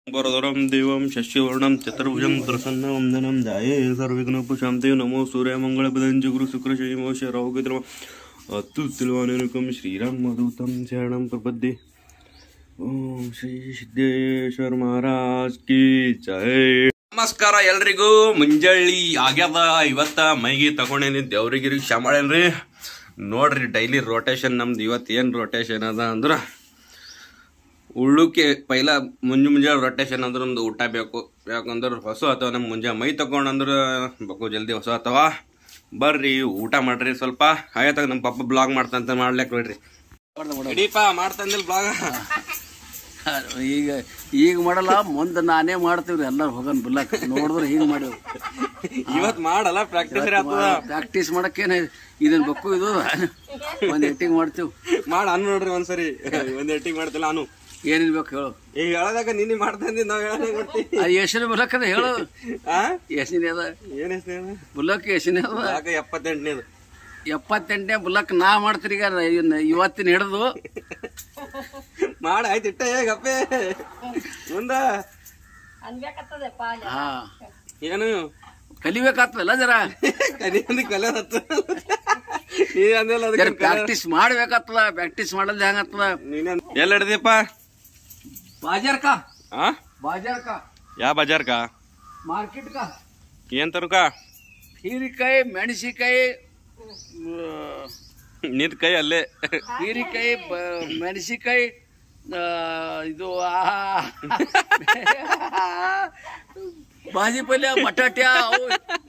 वरदरं देवं शशिवर्णं चतुर्भुजं प्रसन्नं वन्दनं ध्याये सर्वविघ्नोपशान्ते नमो सूर्यमङ्गलपदञ्च गुरुशुक्रशनिमोष राहुकेतुर्म अत्युत्तिलवानुकं श्रीरामदूतं शरणं प्रपद्ये ಓಂ ಶ್ರೀ ಸಿದ್ದೇಶ್ವರ ಮಹಾರಾಜ್ ಕಿ ಜೈ ನಮಸ್ಕಾರ ಎಲ್ರಿಗೂ ಮುಂಜಾಳಿ ಆಗ್ಯದ ಇವತ್ತ ಮೈಗೆ ತಗೊಂಡೇನಿ ದೇವ್ರಿಗಿರಿ ಶಾಮಳೇನ್ರಿ ನೋಡ್ರಿ ಡೈಲಿ ರೊಟೇಷನ್ ನಮ್ದು ಇವತ್ತು ಏನು ರೊಟೇಷನ್ ಅದ ಅಂದ್ರೆ ಉಳ್ಳುಕ್ಕೆ ಪೈಲ ಮುಂಜು ಮುಂಜಾನೆ ರೊಟೇಷನ್ ಅಂದ್ರೆ ನಮ್ದು ಊಟ ಬೇಕು ಯಾಕಂದ್ರೆ ಹೊಸ ಅಥವಾ ನಮ್ಮ ಮುಂಜಾನೆ ಮೈ ತಗೊಂಡಂದ್ರೆ ಬೇಕು ಜಲ್ದಿ ಹೊಸ ಅಥವಾ ಬರ್ರಿ ಊಟ ಮಾಡ್ರಿ ಸ್ವಲ್ಪ ಆಯ್ತಾಗ ನಮ್ಮ ಪಪ್ಪ ಬ್ಲಾಗ್ ಮಾಡ್ತಂತ ಮಾಡ್ಲಿಕ್ಕೆ ನೋಡ್ರಿ ಇಡೀಪ ಮಾಡ್ತಂದಿಲ್ಲ ಬ್ಲಾಗ್ ಈಗ ಈಗ ಮಾಡಲ್ಲ ಮುಂದೆ ನಾನೇ ಮಾಡ್ತೀವ್ರಿ ಎಲ್ಲರೂ ಹೋಗನ್ ಬಿಲ್ಲಕ್ ನೋಡಿದ್ರೆ ಹಿಂಗ್ ಮಾಡಿವ್ ಇವತ್ ಮಾಡಲ್ಲ ಪ್ರಾಕ್ಟೀಸ್ ಆಗ್ತದ ಪ್ರಾಕ್ಟೀಸ್ ಮಾಡಕ್ಕೇನೆ ಇದನ್ ಬಕ್ಕು ಇದು ಒಂದ್ ಎಟ್ಟಿಂಗ್ ಮಾಡ್ತೀವಿ ಮಾಡ ಅನ್ ನೋಡ್ರಿ ಒಂದ್ಸರಿ ಒಂದ್ ಎಟ್ಟಿಂಗ್ ಮಾಡ್ತಿಲ್ಲ ನಾನು ಏನಿಲ್ ಬೇಕು ಹೇಳು ಈಗ ಹೇಳದಾಗ ನಿನ್ನೆ ಮಾಡ್ತಂದಿ ನಾವ್ ಹೇಳದಾಗ ಕೊಡ್ತಿ ಅದು ಎಷ್ಟಿನ ಬುಲ್ಲಕ್ ಅದ ಹೇಳು ಆ ಎಷ್ಟಿನ ಅದ ಏನ್ ಹೆಸ್ರು ಬುಲ್ಲಕ್ ಎಷ್ಟಿನ ಅದ ಯಾಕ ಎಪ್ಪತ್ತೆಂಟನೇದು ಎಪ್ಪತ್ತೆಂಟನೇ ಬುಲ್ಲಕ್ ನಾ ಮಾಡ್ತೀರಿ ಈಗ ಇವ್ನ ಇವತ್ತಿನ ಹಿಡಿದು ಮಾಡ ಆಯ್ತು ಇಟ್ಟ ಗಪ್ಪೆ ಮುಂದ ಹಾ ಏನು ಕಲಿಬೇಕಾಗ್ತದಲ್ಲ ಜರ ಕಲಿ ಅಂದಿ ಕಲೆ ಹತ್ತ ನೀ ಅಂದಿಲ್ಲ ಜರ ಅದಕ್ಕೆ ಪ್ರಾಕ್ಟೀಸ್ ಮಾಡ್ಬೇಕಾಗ್ತದ ಪ್ರಾಕ್ಟೀಸ್ ಮಾಡಲ್ದ ಹೆಂಗಾಗ್ತದ ನೀನ ಎಲ್ಲ ಹಿಡ್ದಿಪ್ಪ ಬಾಜಾರ್ ಕಾ ಆ ಬಾಜಾರ್ ಕಾ ಯಾ ಬಜಾರ್ ಕಾ ಮಾರ್ಕೆಟ್ ಕಾ ಏನ್ ತರುಕ ಹೀರಿಕಾಯಿ ಮೆಣಸಿಕಾಯಿ ನಿಂತ ಕೈ ಅಲ್ಲೇ ಹೀರಿಕಾಯಿ ಬ- ಮೆಣಸಿಕಾಯಿ ಆ, ಇದು ಆ, ಭಾಜಿ ಪಲ್ಯ ಬಟಾಟ್ಯ ಅವು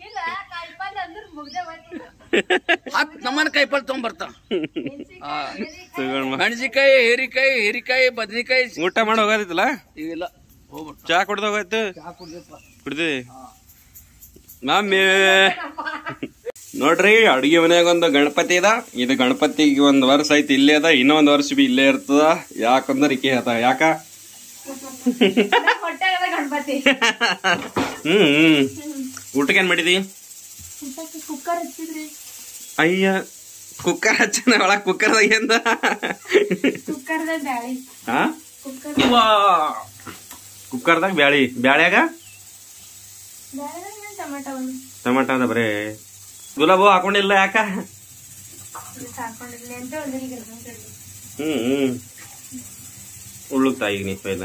ಹತ್ತು ನಮ್ಮನ ಕಾಯಿಪಲ್ಯ ತೊಗೊಂಬರ್ತ ತಗೊಂಡ್ ಬಾ. ಮೆಣಸಿಕಾಯಿ ಹೀರಿಕಾಯಿ ಹೀರಿಕಾಯಿ ಬದ್ನಿಕಾಯಿ ಊಟ ಮಾಡಿ ಹೋಗೋದಿತ್ತಲ್ಲ ಇವೆಲ್ಲ ಹೋಗ್ಬಿಟ್ಟು ಚಾ ಕುಡ್ದ ಹೋಗಾಯ್ತು ಚಾ ಕುಡ್ದಪ್ಪ ಕುಡ್ದಿ ಮಮ್ಮಿ ನೋಡ್ರಿ ಅಡಿಗೆ ಮನ್ಯಾಗ ಒಂದು ಗಣಪತಿ ಅದ ಇದು ಗಣಪತಿಗೆ ಒಂದ್ ವರ್ಷ ಐತಿ ಇಲ್ಲೇ ಅದ ಇನ್ನೊಂದ್ ವರ್ಷ ಬಿ ಇಲ್ಲೇ ಇರ್ತದ ಯಾಕಂದ್ರ ಇಕೆ ಅದ ಯಾಕ ಗಣಪತಿ ಹ್ಮ್ ಹ್ಮ್ ಊಟಕ್ಕೆ ಏನ್ ಮಾಡಿದಿ ಕುಕ್ಕರ್ ಹಚ್ಚಿದ್ರಿ ಅಯ್ಯ ಕುಕ್ಕರ್ ಹಚ್ಚನ ಒಳಗ್ ಕುಕ್ಕರ್ದಾಗ ಎಂದ ಕುಕ್ಕರ್ದ ಬ್ಯಾಳಿ ಹಾ ಕುಕ್ಕರ್ ಕುಕ್ಕರ್ದಾಗ ಬ್ಯಾಳಿ ಬ್ಯಾಳ್ಯಾಗ ಬ್ಯಾಳಿ ಟೊಮೆಟೊ ಒಂದು ಟಮಾಟ ಅದ ಬರೇ ಗುಲಾಬು ಹಾಕೊಂಡಿಲ್ಲ ಯಾಕ ಹಾಕೊಂಡಿದ್ಲಿ ಅಂತ ಒಂದ್ರಿಗೆ ಹ್ಮ್ ಹ್ಮ್ ಉಳ್ಳುಕ್ತಾ ಈಗ ನೀ ಪೈಲ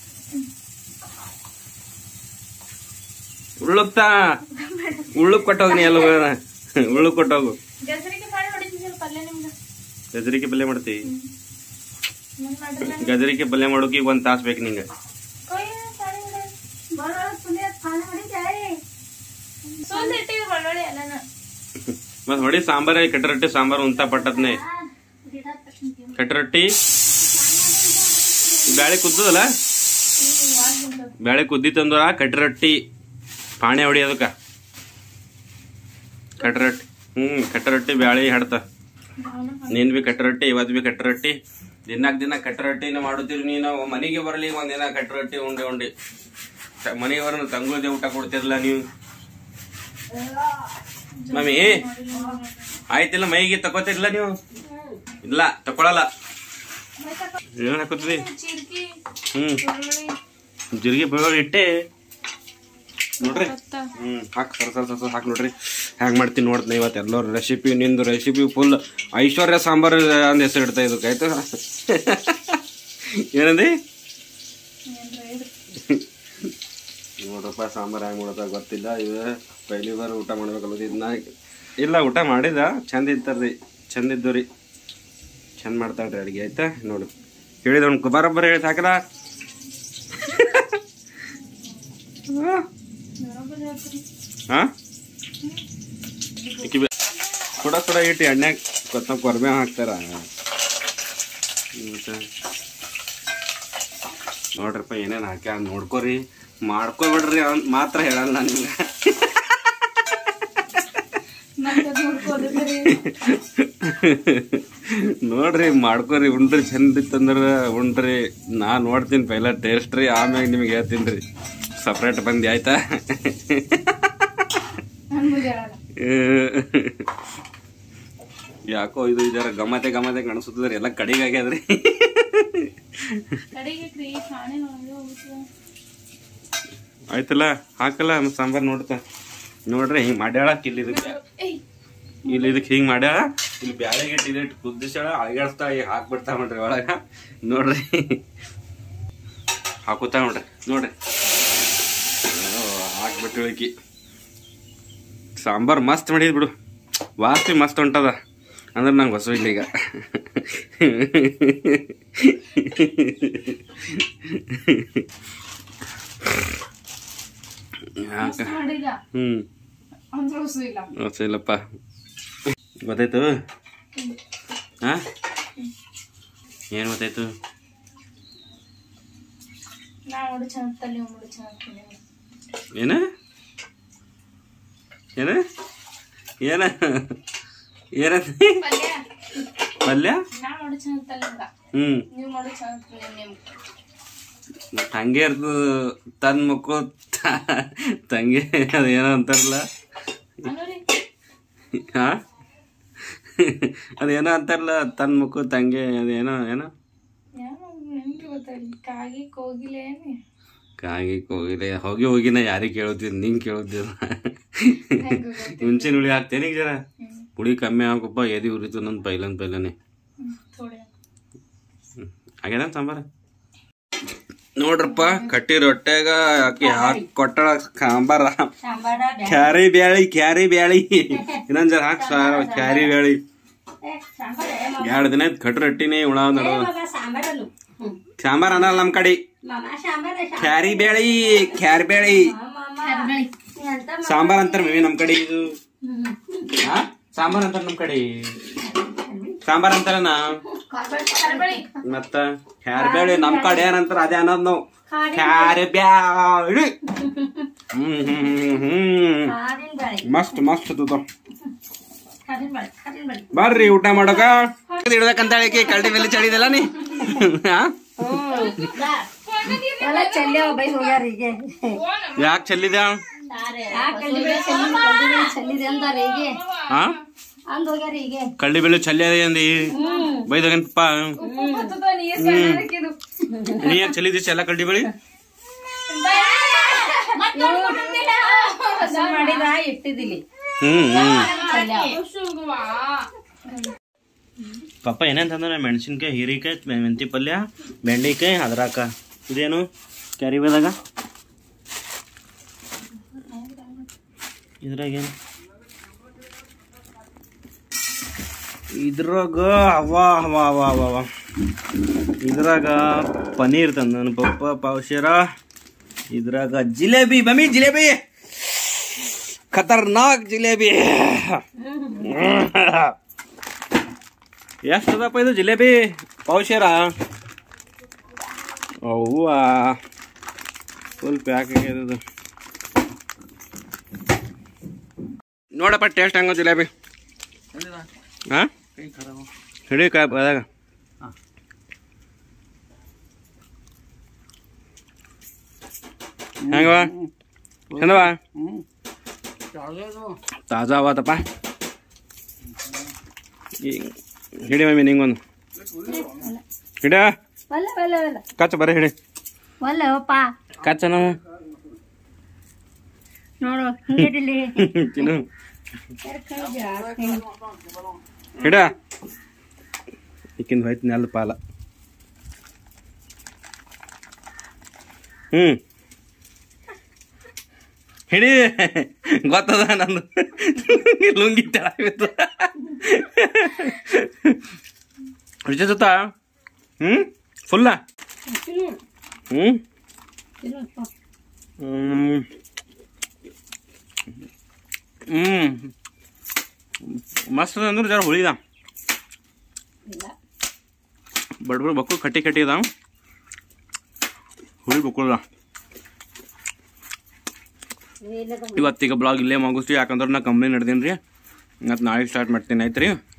ಉಳ್ಳುಕ್ತಾ ಉಳ್ಳುಕ್ ಕೊಟ್ಟೋಗ್ ನೀ ಎಲ್ಲ ಉಳ್ಳುಕ್ ಕೊಟ್ಟೋಗು ಗಜರಿಗೆ ಮಾಡಿ ಹೊಡಿತಿದ್ದಿಲ್ಲ ಪಲ್ಯ ನಿಮ್ಗೆ ಗಜರಿಕೆ ಪಲ್ಯ ಮಾಡ್ತಿ ನನ್ ಮಾಡಿಲ್ಲ ಗಜರಿಕೆ ಪಲ್ಯ ಮಾಡೋಕೆ ಈಗ ಒಂದ್ ತಾಸ್ ಬೇಕು ನಿಂಗೆ ಕೊಯ್ ಸಾರಿ ಬರೋಳ ಪುಲ್ಯ ಖಾನ ಹೊಡಿತಾಯಿ ಸುಂದ್ ಇಟ್ಟಿಗೆ ಬಳ್ಳೊಳ್ಳಿ ಎಲ್ಲನ ಮತ್ ಹೊಡಿ ಸಾಂಬಾರ್ ಕಟ್ಟ ರೊಟ್ಟಿ ಸಾಂಬಾರ್ ಉಂತ ಪಟ್ಟದ್ನೆ ಗಿಡ ತಕ್ಷಣ ಕಟ್ಟ ರೊಟ್ಟಿ ಬ್ಯಾಳೆ ಕುದ್ದದಲ್ಲ ಬ್ಯಾಳೆ ಕುದ್ದಿತ್ತಂದ್ರ ಕಟ್ಟ ರೊಟ್ಟಿ ಪಾಣೆ ಹೊಡಿ ಅದಕ್ಕ ಕಟ್ಟ ರೊಟ್ಟಿ ಹ್ಮ್ ಕಟ್ಟ ರೊಟ್ಟಿ ಬ್ಯಾಳೆ ಹಡ್ತ ನೀನ್ ಬಿ ಕಟ್ಟ ರೊಟ್ಟಿ ಇವತ್ ಬಿ ಕಟ್ಟ ರೊಟ್ಟಿ ದಿನಾಕ್ ದಿನ ಕಟ್ಟ ರೊಟ್ಟಿನ ಮಾಡುತ್ತೀರಿ ನೀನು ಮನೆಗೆ ಬರಲಿ ಒಂದಿನ ಕಟ್ಟ ರೊಟ್ಟಿ ಉಂಡೆ ಉಂಡಿ ತ- ಮನೆಗೆ ಬರೋಣ ತಂಗುದೇ ಊಟ ಕೊಡ್ತಿರಲ್ಲ ನೀವು ಮಮ್ಮಿ ಆಯ್ತಿಲ್ಲ ಮೈಗೆ ತಗೋತಿರ್ಲ ನೀವು ಇಲ್ಲ ತಕೊಳಲ್ಲ ಏನ್ ಹಾಕೋತಿದಿ ಚಿರ್ಕಿ ಹ್ಮ್ ಬೆಳ್ಳುಳ್ಳಿ ಜೀರಿಗೆ ಬೆಳ್ಳುಳ್ಳಿ ಇಟ್ಟೆ ನೋಡ್ರಿ ಭತ್ತ ಹ್ಮ್ ಹಾಕ್ ಸರ್ ಸರ್ ಸರ್ ಹಾಕ್ ನೋಡ್ರಿ ಹ್ಯಾಂಗ್ ಮಾಡ್ತೀನಿ ನೋಡ್ತೀನಿ ಇವತ್ತು ಎಲ್ಲರೂ ರೆಸಿಪಿ ನಿಂದು ರೆಸಿಪಿ ಫುಲ್ ಐಶ್ವರ್ಯ ಸಾಂಬಾರ್ ಅಂದ ಹೆಸರು ಇಡ್ತಾ ಇದಕ್ಕೆ ಆಯ್ತು ಏನಂದಿ ನೋಡ್ರಪ್ಪ ಸಾಂಬಾರ್ ಹೆಂಗ್ ಮಾಡೋದ ಗೊತ್ತಿಲ್ಲ ಇದು ಪೈಲಿ ಬಾರ ಊಟ ಮಾಡ್ಬೇಕಲ್ಲ ಇದನ್ನ ಇಲ್ಲ ಊಟ ಮಾಡಿದ ಚಂದ ಇತ್ತಾರ್ರಿ ಚಂದ ಇದ್ದು ರೀ ಚಂದ ಮಾಡ್ತಾಳ್ರಿ ಅಡಿಗೆ ಆಯ್ತಾ ನೋಡು ಹೇಳಿದವ್ನು ಬರೋಬ್ಬರ ಹೇಳಿ ಹಾಕಲ್ಲ ಹಾ ಈಕಿ ಬಿ- ಸುಡ ಸುಡ ಇಟ್ಟು ಎಣ್ಣೆಗೆ ಕೊತ್ತ ಕೊರ್ಬೆ ಹಾಕ್ತಾರ ಮತ್ತೆ ನೋಡ್ರಪ್ಪ ಏನೇನು ಹಾಕ್ಯ ನೋಡ್ಕೋರಿ ಮಾಡ್ಕೋಬಿಡ್ರಿ ಅವ್ನ್ ಮಾತ್ರ ಹೇಳಲ್ಲ ನಿಮ್ಗೆ ಮತ್ತೆ ನೋಡ್ಕೋದ್ರಿ ನೋಡ್ರಿ ಮಾಡ್ಕೋರಿ ಉಂಡ್ರಿ ಚಂದ ಇತ್ತಂದ್ರ ಉಂಡ್ರಿ ನಾ ನೋಡ್ತೀನಿ ಪೈಲ ಟೇಸ್ಟ್ ರೀ ಆಮ್ಯಾಗ ನಿಮ್ಗೆ ಹೇಳ್ತೀನಿ ರೀ ಸಪ್ರೇಟ್ ಬಂದಿ ಆಯ್ತಾ ನನ್ ಮುಂದೆ ಹೇಳಲ್ಲ ಯಾಕೋ ಇದು ಜರ ಗಮತೆ ಗಮತೆ ಕಾಣಿಸುತ್ತದ್ರಿ ಎಲ್ಲ ಕಡಿಗೆ ಆಗ್ಯದ್ರಿ ಕಡೆಗೆ ಕ್ರೀ ಖಾಣೆ ಒಳಗೆ ಹೋಗ್ತದ ಆಯ್ತಲ್ಲ ಹಾಕಲ್ಲ ಮತ್ತೆ ಸಾಂಬಾರ್ ನೋಡ್ತಾ ನೋಡ್ರಿ ಹಿಂಗ್ ಮಾಡ್ಯಾಳ ಇಲ್ಲಿ ಇದಕ್ಕೆ ಇಲ್ಲಿ ಇದಕ್ಕೆ ಹಿಂಗ್ ಮಾಡ್ಯಾಳ ಇಲ್ಲಿ ಬ್ಯಾಳೆ ಇಟ್ಟಿದೆ ಕುದಿಸ್ಯಾಳ ಅಳಗಾಡ್ಸ್ತಾಳ ಈಗ ಹಾಕ್ಬಿಡ್ತಾ ನೋಡ್ರಿ ಒಳಗ ನೋಡ್ರಿ ಹಾಕುತ್ತಾ ನೋಡ್ರಿ ನೋಡ್ರಿ ಹಾಕ್ಬಿಟ್ಟು ಈಕಿ ಸಾಂಬಾರ್ ಮಸ್ತ್ ಮಾಡಿದ್ ಬಿಡು ವಾಸನೆ ಮಸ್ತ್ ಹೊಂಟದ ಅಂದ್ರೆ ನಂಗೆ ಹೊಸ ಇಲ್ಲ ಈಗ ಯಾಕ ಮಾಡಿಲ್ಲ ಹ್ಮ್ ಅಂದ್ರೆ ಹೊಸ ಇಲ್ಲ ಹೊಸ ಇಲ್ಲಪ್ಪ ಗೊತ್ತಾಯ್ತು ಹಾ ಏನು ಗೊತ್ತಾಯ್ತು ನಾ ನೋಡಿ ಚಂದ ತಲೆ ನೋಡಿ ಚಂದ ಏನ ಏನ ಏನ ಏನಂತ ಪಲ್ಯ ಪಲ್ಯ ನಾ ನೋಡಿ ಚಂದ ತಲೆ ಹ್ಮ್ ನೀವು ಮಾಡಿ ಚಂದ ತಲೆ ನಿಮ್ ಮತ್ತ್ ಹಂಗೆ ಇರ್ತದ ತನ್ ಮಕ್ಕಳು ತಂಗಿ ಅದೇನೋ ಅಂತಾರಲ್ಲ ಅನ್ನೋರಿ ಹಾ ಅದೇನೋ ಅಂತಾರಲ್ಲ ತನ್ ಮಕ್ಕಳು ತಂಗಿ ಅದೇನೋ ಏನೋ ಏನೋ ನಿಮ್ಗೆ ಗೊತ್ತಾಗಿಲ್ಲ ಕಾಗಿ ಕೋಗಿಲೆ ಏನಿ ಕಾಗಿ ಹೋಗಿಲ್ಲ ಹೋಗಿ ಹೋಗಿನ ಯಾರಿಗೆ ಕೇಳುತ್ತಿದ್ ನಿಂಗೆ ಕೇಳುತ್ತಿಲ್ಲ ಮುಂಚಿನ ಹುಳಿ ಹಾಕ್ತೇನೆ ಈಗ ಜರ ಹುಳಿ ಕಮ್ಮಿ ಹಾಕಪ್ಪ ಎದಿ ಉರಿತು ನಂದು ಪೈಲನ್ ಪೈಲನೆ ಥೋಡೆ ಆಗ್ಯದ ಸಾಂಬಾರ ನೋಡ್ರಪ್ಪ ಕಟ್ಟಿ ರೊಟ್ಯಾಗ ಆಕಿ ಹಾಕಿ ಕೊಟ್ಟಳ ಸಾಂಬಾರ ಕ್ಯಾರಿ ಬ್ಯಾಳಿ ಕ್ಯಾರಿ ಬ್ಯಾಳಿ ಇನ್ನೊಂದ್ ಜರ ಹಾಕ್ ಸಾರ್ ಕ್ಯಾರಿ ಬ್ಯಾಳಿ ಎರಡ್ ದಿನ ಆಯ್ತ್ ಕಟ್ಟಿ ರೊಟ್ಟಿನೇ ಉಳ ನಡವ ಸಾಂಬಾರ್ ಅನ್ನಲ್ಲ ನಮ್ ಕಡೆ ಕ್ಯಾರಿ ಬ್ಯಾಳಿ ಕ್ಯಾರಿ ಬ್ಯಾಳಿ ಸಾಂಬಾರ್ ಅಂತಾರ ಮೇವಿ ನಮ್ ಕಡೆ ಇದು ಹಾ ಸಾಂಬಾರ್ ಅಂತಾರ ನಮ್ ಕಡೆ ಸಾಂಬಾರ್ ಅಂತಾರನ ಮತ್ತ ಕ್ಯಾರಿ ಬ್ಯಾಳಿ ನಮ್ ಕಡೆ ಏನಂತಾರ ಅದೇ ಅನ್ನೋದ್ ನಾವು ಕ್ಯಾರಿ ಬ್ಯಾಳಿ ಹ್ಮ್ ಹ್ಮ್ ಹ್ಮ್ ಹ್ಮ್ ಮಸ್ತ್ ಮಸ್ತ್ ತುತ ಬರ್ರಿ ಊಟ ಮಾಡೋಕ ಇಡ್ಬೇಕಂತ ಹೇಳಿ ಕಳ್ಳಿ ಮೇಲೆ ಚಳಿದಿಲ್ಲ ನೀ ಹಾ? ಎಲ್ಲ ಚೆಲ್ಲೇವ ಬೈ ಹೋಗ್ಯಾರ ಈಗ ಯಾಕ್ ಚೆಲ್ಲಿದ ಚೆಲ್ಲಿದೆ ಅಂತಾರ ಈಗ ಹಾ ಅಂದ್ ಹೋಗ್ಯಾರ ಈಗ ಕಳ್ಳಿ ಬೆಳ್ಳು ಚಲ್ಲಿ ಅದೇ ಅಂದಿ ಬೈದಗಂತಪ್ಪ ನೀ ಯಾಕೆ ಚಲ್ಲಿದಿ ಎಲ್ಲ ಕಳ್ಳಿ ಬೆಳಿ ಹಸು ಮಾಡಿದ ಇಟ್ಟಿದಿಲಿ ಹ್ಮ್ ಹ್ಮ್ ಪಪ್ಪ ಏನಂತಂದ್ರೆ ಮೆಣಸಿನ್ಕಾಯಿ ಹೀರಿಕಾಯಿ ಮೆಂತಿ ಪಲ್ಯ ಬೆಂಡೆಕಾಯಿ ಅದ್ರಾಕ ಇದೇನು ಕ್ಯಾರಿ ಬೇದಾಗ ಇದ್ರಾಗೇನು ಇದ್ರಾಗ ಅವ ಅವ ಅವ ಅವ ಅವ ಇದ್ರಾಗ ಪನೀರ್ ತಂದ ನನ್ನ ಪಪ್ಪ ಪಾವಶೇರ ಇದ್ರಾಗ ಜಿಲೇಬಿ ಬಮ್ಮಿ ಜಿಲೇಬಿ ಖತರ್ನಾಕ್ ಜಿಲೇಬಿ ಎಷ್ಟದಪ್ಪ ಇದು ಜಿಲೇಬಿ ಪಾವಶೇರ ಅವ್ವ ಫುಲ್ ಪ್ಯಾಕ್ ಆಗ್ಯದ ನೋಡಪ್ಪ ಟೇಸ್ಟ್ ಹಂಗ ಜಿಲೇಬಿ ಹಾ ಹಿಡಿ ಕಾಯ್ ಅದಾಗ ಹೆಂಗವ ಚಂದವ ತಾಜಾ ಅವತ್ತಪ್ಪ ಹಿಡಿ ಮಮ್ಮಿ ನಿಂಗೊಂದು ಹಿಡ ಒಲ್ಲ ಒಲ್ಲ ಒಲ್ಲ ಕಚ್ಚ ಬರೀ ಹಿಡಿ ಒಲ್ಲ ಅಪ್ಪ ಕಚ್ಚ ನಾವು ನೋಡು ಹಿಂಗೇಟಿಲ್ಲಿ ತಿನ್ನು ಹಿಡ ಈಕಿಂದ ಹೋಯ್ತು ನೆಲದ ಪಾಲ ಹ್ಮ್ ಹಿಡಿ ಗೊತ್ತದ ನಂದು ಲುಂಗಿ ತೆಳಗಿತ್ತು ವಿಜಯ ಜೊತ ಹ್ಮ್ ಫುಲ್ಲ ಹ್ಮ್ ಹ್ಮ್ ಹ್ಮ್ ಮಸ್ತ್ ಅದ ಅಂದ್ರೆ ಜರ ಹುಳಿದ ಬಡ್ಬಡ್ ಬಕ್ಕು ಕಟ್ಟಿ ಕಟ್ಟಿ ಅದಾವ ಹುಳಿ ಬಕ್ಕುಳ್ದ ಇವತ್ತೀಗ ಬ್ಲಾಗ್ ಇಲ್ಲೇ ಮುಗಿಸ್ತೀವಿ ಯಾಕಂದ್ರೆ ನಾ ಕಂಪ್ನಿ ನಡೆದೀನಿ ರೀ ಮತ್ತು ನಾಳೆ ಸ್ಟಾರ್ಟ್ ಮಾಡ್ತೀನಿ ಆಯ್ತು ರೀ